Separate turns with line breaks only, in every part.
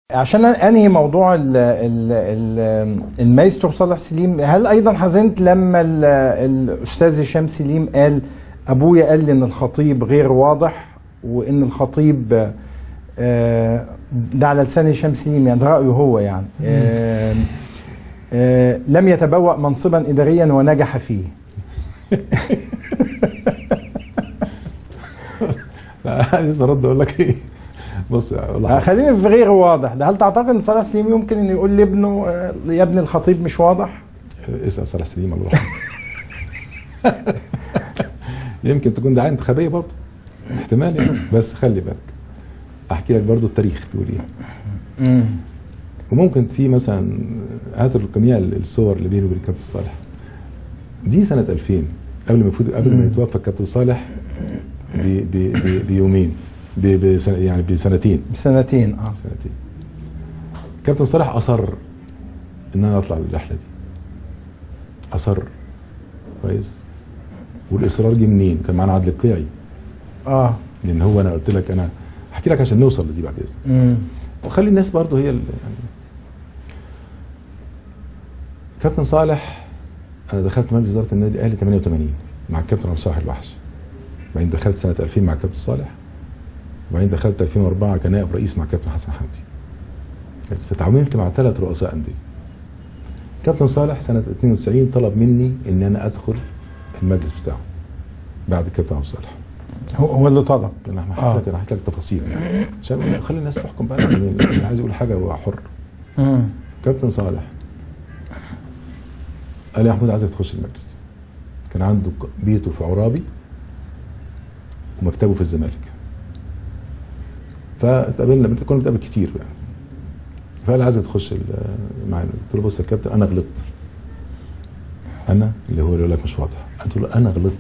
عشان انهي موضوع ال ال ال المايسترو صالح سليم هل ايضا حزنت لما ال- الاستاذ هشام سليم قال ابويا قال لي ان الخطيب غير واضح وان الخطيب آه، ده على لسان هشام سليم يعني ده رايه هو يعني آه، آه، لم يتبوأ منصبا اداريا ونجح فيه
عايز نرد اقول لك ايه بص اقول
آه،
لك
خلينا في غير واضح ده هل تعتقد ان صالح سليم يمكن انه يقول لابنه آه، يا ابن الخطيب مش واضح؟
اسال صالح سليم الله يرحمه يمكن تكون دعايه انتخابيه برضه احتمال يعني بس خلي بالك احكي لك برضه التاريخ بيقول ايه وممكن في مثلا هات جميع الصور اللي بيني وبين كابتن صالح دي سنه 2000 قبل ما يفوت قبل ما
مم.
يتوفى كابتن صالح ب- ب- ب- بيومين ب- بسنة يعني بسنتين
بسنتين اه
سنتين كابتن صالح اصر ان انا اطلع الرحله دي اصر كويس والاصرار جه منين؟ كان معانا عادل القيعي
اه
لان هو انا قلت لك انا احكي لك عشان نوصل لدي بعد اذنك
مم.
وخلي الناس برضه هي اللي يعني كابتن صالح انا دخلت مجلس اداره النادي الاهلي 88 مع الكابتن عبد الصالح الوحش بعدين دخلت سنه 2000 مع الكابتن صالح وبعدين دخلت 2004 كنائب رئيس مع الكابتن حسن حمدي فتعاملت مع ثلاث رؤساء انديه كابتن صالح سنه 92 طلب مني ان انا ادخل المجلس بتاعه بعد الكابتن عبد الصالح
هو هو اللي طلب
انا هحكي
آه.
لك انا هحكي لك تفاصيل يعني عشان خلي الناس تحكم بقى يعني اللي عايز يقول حاجه هو حر
مم.
كابتن صالح قال لي يا محمود عايزك تخش المجلس كان عنده ك- بيته في عرابي ومكتبه في الزمالك فاتقابلنا بنت- كنا بنتقابل كتير يعني فقال عايزك تخش ال- معانا قلت له بص يا كابتن انا غلطت انا اللي هو يقول لك مش واضح قلت له انا غلطت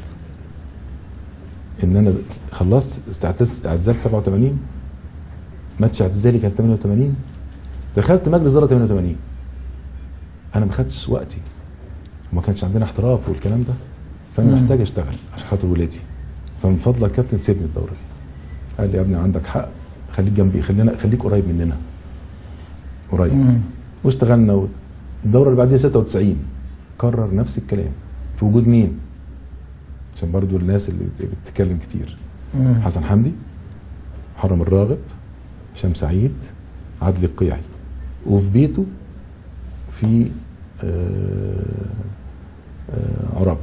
ان انا خلصت استعداد اعتزال 87 ماتش اعتزالي كان 88 دخلت مجلس اداره 88 انا ما خدتش وقتي وما كانش عندنا احتراف والكلام ده فانا
مم.
محتاج اشتغل عشان خاطر ولادي فمن فضلك كابتن سيبني الدوره دي قال لي يا ابني عندك حق خليك جنبي خلينا خليك قريب مننا قريب
مم.
واشتغلنا و- الدوره اللي بعديها 96 كرر نفس الكلام في وجود مين؟ عشان برضو الناس اللي بت- بتتكلم كتير
مم.
حسن حمدي حرم الراغب هشام سعيد عدلي القيعي وفي بيته في آه، آه، عرابي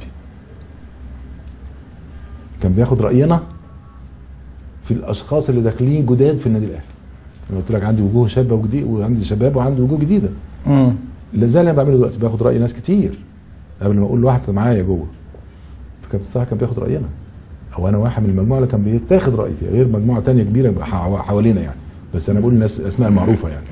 كان بياخد راينا في الاشخاص اللي داخلين جداد في النادي الاهلي انا قلت لك عندي وجوه شابه وجديد وعندي شباب وعندي وجوه جديده
مم.
اللي زي اللي انا بعمله دلوقتي باخد راي ناس كتير قبل ما اقول لواحد معايا جوه فكابتن صالح كان بياخد راينا او انا واحد من المجموعه اللي كان بيتاخد رايي فيها غير مجموعه تانية كبيره حو- حوالينا يعني بس انا بقول الناس الاسماء المعروفه يعني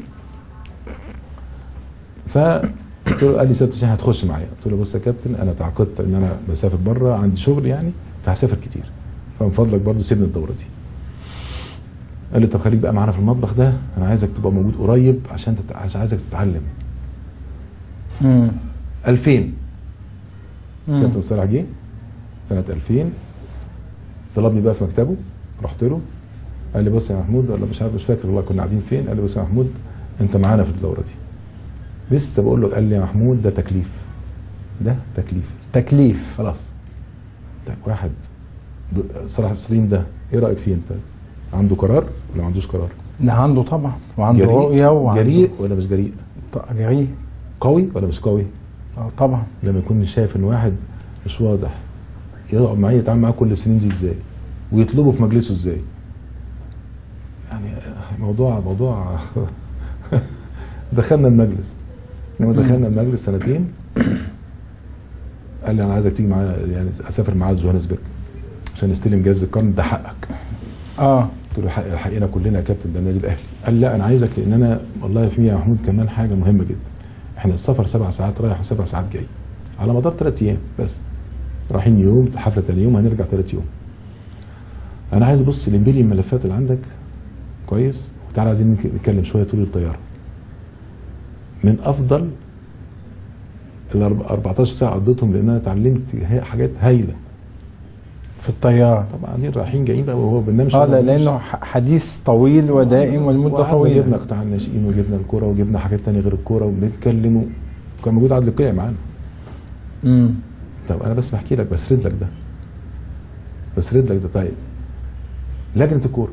ف قلت له قال لي سياده الشيخ هتخش معايا قلت له بص يا كابتن انا تعاقدت ان انا بسافر بره عندي شغل يعني فهسافر كتير فمن فضلك برضو سيبني الدوره دي قال لي طب خليك بقى معانا في المطبخ ده انا عايزك تبقى موجود قريب عشان تت... عشان عايزك تتعلم
مم.
2000
مم.
كابتن صالح جه سنه 2000 طلبني بقى في مكتبه رحت له قال لي بص يا محمود ولا مش عارف مش فاكر والله كنا قاعدين فين قال لي بص يا محمود انت معانا في الدوره دي لسه بقول له قال لي يا محمود ده تكليف ده تكليف
تكليف
خلاص ده واحد ب- صلاح سليم ده ايه رايك فيه انت عنده قرار ولا ما عندوش قرار
ده عنده طبعا وعنده
جريء
رؤيه وعنده
جريء ولا مش جريء
ط- جريء
قوي ولا مش قوي
آه، طبعا
لما يكون شايف ان واحد مش واضح يقعد معاه يتعامل معاه كل السنين دي ازاي ويطلبه في مجلسه ازاي يعني موضوع موضوع دخلنا المجلس لما دخلنا المجلس سنتين قال لي انا عايزك تيجي معايا يعني اسافر معاه جوهانسبرج عشان نستلم جائزه القرن ده حقك
اه
قلت له حق- حقنا كلنا يا كابتن ده النادي الاهلي قال لا انا عايزك لان انا والله في يا محمود كمان حاجه مهمه جدا احنا السفر سبع ساعات رايح وسبع ساعات جاي على مدار ثلاث ايام بس رايحين يوم حفله ثاني يوم هنرجع ثلاث يوم انا عايز بص لمبلي الملفات اللي عندك كويس وتعالى عايزين نك- نتكلم شويه طول الطياره من افضل ال 14 ساعه قضيتهم لان انا اتعلمت ها- حاجات هايله
في الطياره
طبعا قاعدين رايحين جايين بقى وهو بننامش
اه لا لانه ح- حديث طويل ودائم والمده
وقعدنا
طويله
جبنا قطاع الناشئين وجبنا الكوره وجبنا حاجات تانية غير الكوره وبنتكلم و- وكان موجود عادل القيع معانا
امم
طب انا بس بحكي لك بسرد لك ده بسرد لك ده طيب لجنه الكوره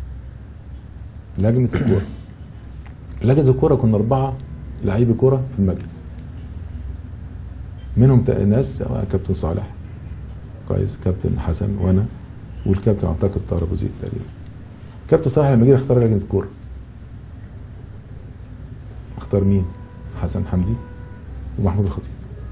لجنه الكوره لجنه الكوره كنا اربعه لعيبه كوره في المجلس منهم تا- ناس آه، كابتن صالح كويس كابتن حسن وانا والكابتن اعتقد طاهر ابو زيد تقريبا كابتن صالح لما جه اختار لجنه الكوره اختار مين؟ حسن حمدي ومحمود الخطيب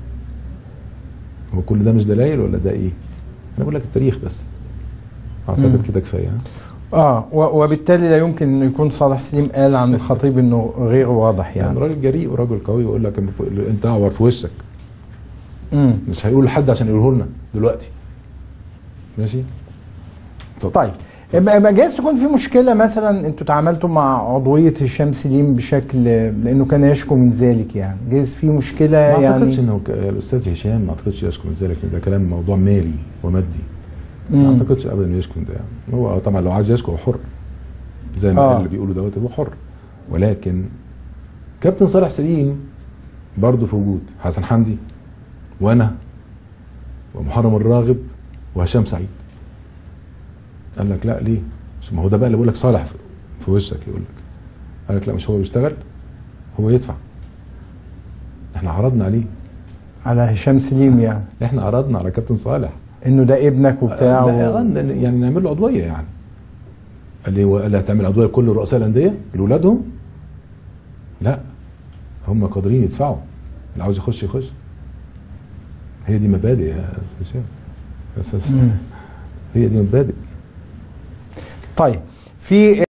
هو كل ده مش دلائل ولا ده ايه؟ انا بقول لك التاريخ بس
مم.
اعتقد كده كفايه ها؟
اه و- وبالتالي لا يمكن انه يكون صالح سليم قال عن الخطيب انه غير واضح
يعني
يعني
راجل جريء وراجل قوي ويقول لك انت اعور في وشك
امم
مش هيقول لحد عشان يقوله لنا دلوقتي ماشي
طيب ما ما جايز تكون في مشكله مثلا انتوا تعاملتوا مع عضويه هشام سليم بشكل لانه كان يشكو من ذلك يعني جايز في مشكله
ما اعتقدش
يعني
انه ك- الاستاذ هشام ما اعتقدش يشكو من ذلك لأن ده كلام موضوع مالي ومادي ما
مم.
اعتقدش ابدا انه يشكو من ده يعني هو طبعا لو عايز يشكو هو حر زي ما
آه.
قال اللي بيقولوا دوت هو حر ولكن كابتن صالح سليم برضه في وجود حسن حمدي وانا ومحرم الراغب وهشام سعيد قال لك لا ليه؟ مش- ما هو ده بقى اللي بيقول لك صالح في- في وشك يقول لك قال لك لا مش هو بيشتغل هو يدفع احنا عرضنا عليه
على هشام سليم يعني
احنا عرضنا على كابتن صالح
انه ده ابنك وبتاع
لا
و...
آه، يعني نعمل له عضويه يعني قال لي هو قال لي هتعمل عضويه لكل رؤساء الانديه لاولادهم لا هم قادرين يدفعوا اللي عاوز يخش يخش هي دي مبادئ يا استاذ هشام يا أستاذ-
مم.
هي دي مبادئ
طيب في